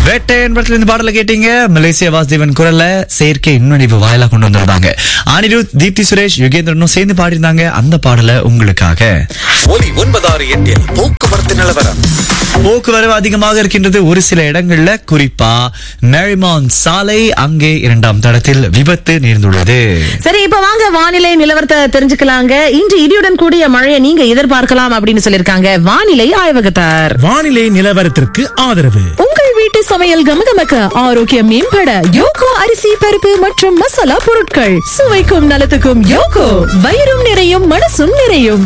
வேட்டையன் படத்துல இருந்து பாடல கேட்டீங்க மலேசியா வாசுதேவன் குரல்ல செயற்கை நுண்ணறிவு வாயிலா கொண்டு வந்திருந்தாங்க அனிருத் தீப்தி சுரேஷ் யுகேந்திரனும் சேர்ந்து பாடியிருந்தாங்க அந்த பாடல உங்களுக்காக ஒலி ஒன்பதாறு எட்டில் போக்குவரத்து நிலவரம் போக்குவரவு அதிகமாக இருக்கின்றது ஒரு சில இடங்கள்ல குறிப்பா மேரிமான் சாலை அங்கே இரண்டாம் தடத்தில் விபத்து நேர்ந்துள்ளது சரி இப்ப வாங்க வானிலை நிலவரத்தை தெரிஞ்சுக்கலாங்க இன்று இடியுடன் கூடிய மழையை நீங்க எதிர்பார்க்கலாம் அப்படின்னு சொல்லிருக்காங்க வானிலை ஆய்வகத்தார் வானிலை நிலவரத்திற்கு ஆதரவு உங்கள் வீட்டு சமையல் கமகமக்க ஆரோக்கியம் மேம்பட யோகோ அரிசி பருப்பு மற்றும் மசாலா பொருட்கள் சுவைக்கும் நலத்துக்கும் யோகோ வயிறும் நிறையும் மனசும் நிறையும்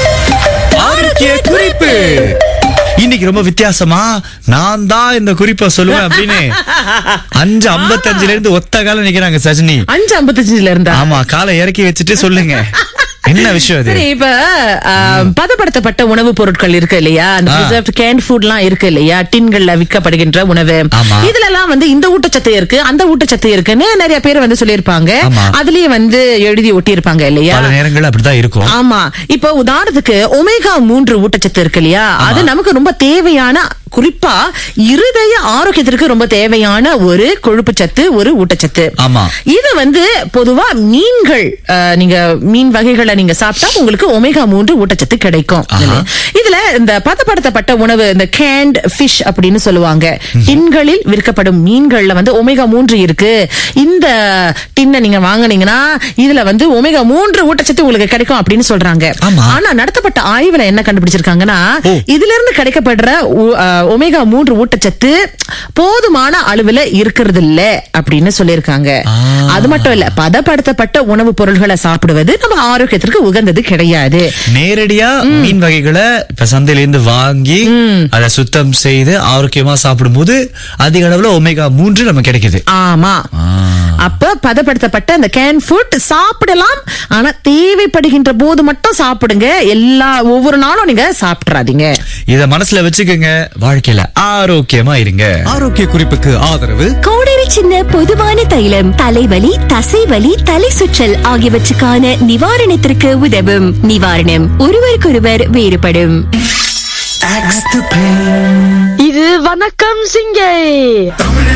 ஆரோக்கிய குறிப்பு இன்னைக்கு ரொம்ப வித்தியாசமா நான் தான் இந்த குறிப்பை சொல்லுவேன் அப்படின்னு அஞ்சு ஐம்பத்தஞ்சுல இருந்து ஒத்த காலம் நிக்கிறாங்க சஜினி அஞ்சு ஐம்பத்தஞ்சுல இருந்தா ஆமா காலை இறக்கி வச்சுட்டு சொல்லுங்க என்ன விஷயம் அது சரி இப்ப ஆ, பதப்படுத்தப்பட்ட உணவுப் பொருட்கள் இருக்கு இல்லையா அந்த preserved canned food எல்லாம் இருக்கு இல்லையா டின்கள்ல விற்கப்படுகின்ற உணவு ஆமா. இதுல எல்லாம் வந்து இந்த ஊட்டச்சத்து இருக்கு அந்த ஊட்டச்சத்து இருக்குன்னு நிறைய பேர் வந்து சொல்லியிருப்பாங்க ஆமா. அதுலயே வந்து எழுதி ஒட்டி இருப்பாங்க இல்லையா பல நேரங்கள் அப்படிதான் இருக்கும் ஆமா இப்ப உதாரணத்துக்கு ஒமேகா மூன்று ஊட்டச்சத்து இருக்கு இல்லையா அது நமக்கு ரொம்ப தேவையான குறிப்பா இருதய ஆரோக்கியத்திற்கு ரொம்ப தேவையான ஒரு கொழுப்பு சத்து ஒரு ஊட்டச்சத்து ஆமா. இது வந்து பொதுவா மீன்கள் அஹ், நீங்க மீன் வகைகளை நீங்க சாப்பிட்டா உங்களுக்கு ஒமேகா மூன்று ஊட்டச்சத்து கிடைக்கும் ஆஹா. இதுல இந்த பதப்படுத்தப்பட்ட உணவு இந்த கேண்ட் ஃபிஷ் அப்படின்னு சொல்லுவாங்க டின்களில் விற்கப்படும் மீன்கள்ல வந்து ஒமேகா மூன்று இருக்கு இந்த டின்னை நீங்க வாங்குனீங்கன்னா இதுல வந்து ஒமேகா மூன்று ஊட்டச்சத்து உங்களுக்கு கிடைக்கும் அப்படின்னு சொல்றாங்க ஆமா. ஆனா நடத்தப்பட்ட ஆய்வுல என்ன கண்டுபிடிச்சிருக்காங்கன்னா ஓ. இதுல இருந்து கிடைக்கப்படுற உ- அஹ், ஒமேகா மூன்று ஊட்டச்சத்து போதுமான அளவுல இருக்கிறது இல்ல அப்படின்னு சொல்லியிருக்காங்க ஆ. அது மட்டும் இல்ல பதப்படுத்தப்பட்ட உணவுப் பொருள்களை சாப்பிடுவது நம்ம ஆரோக்கியத்திற்கு உகந்தது கிடையாது நேரடியா மீன் வகைகளை இப்ப சந்தையில இருந்து வாங்கி அதை சுத்தம் செய்து ஆரோக்கியமா சாப்பிடும்போது அதிக அளவுல ஒமேகா மூன்று நமக்கு கிடைக்குது ஆமா ஆ. அப்ப பதப்படுத்தப்பட்ட அந்த கேன் ஃபுட் சாப்பிடலாம் ஆனா தேவைப்படுகின்ற போது மட்டும் சாப்பிடுங்க எல்லா ஒவ்வொரு நாளும் நீங்க சாப்பிட்றாதீங்க இத மனசுல வச்சுக்கோங்க வாழ்க்கையில ஆரோக்கியமா இருங்க ஆரோக்கிய குறிப்புக்கு ஆதரவு கோடரி சின்ன பொதுவான தைலம் தலைவலி தசைவலி தலை சுற்றல் ஆகியவற்றுக்கான நிவாரணத்திற்கு உதவும் நிவாரணம் ஒருவருக்கொருவர் வேறுபடும் இது வணக்கம் சிங்கை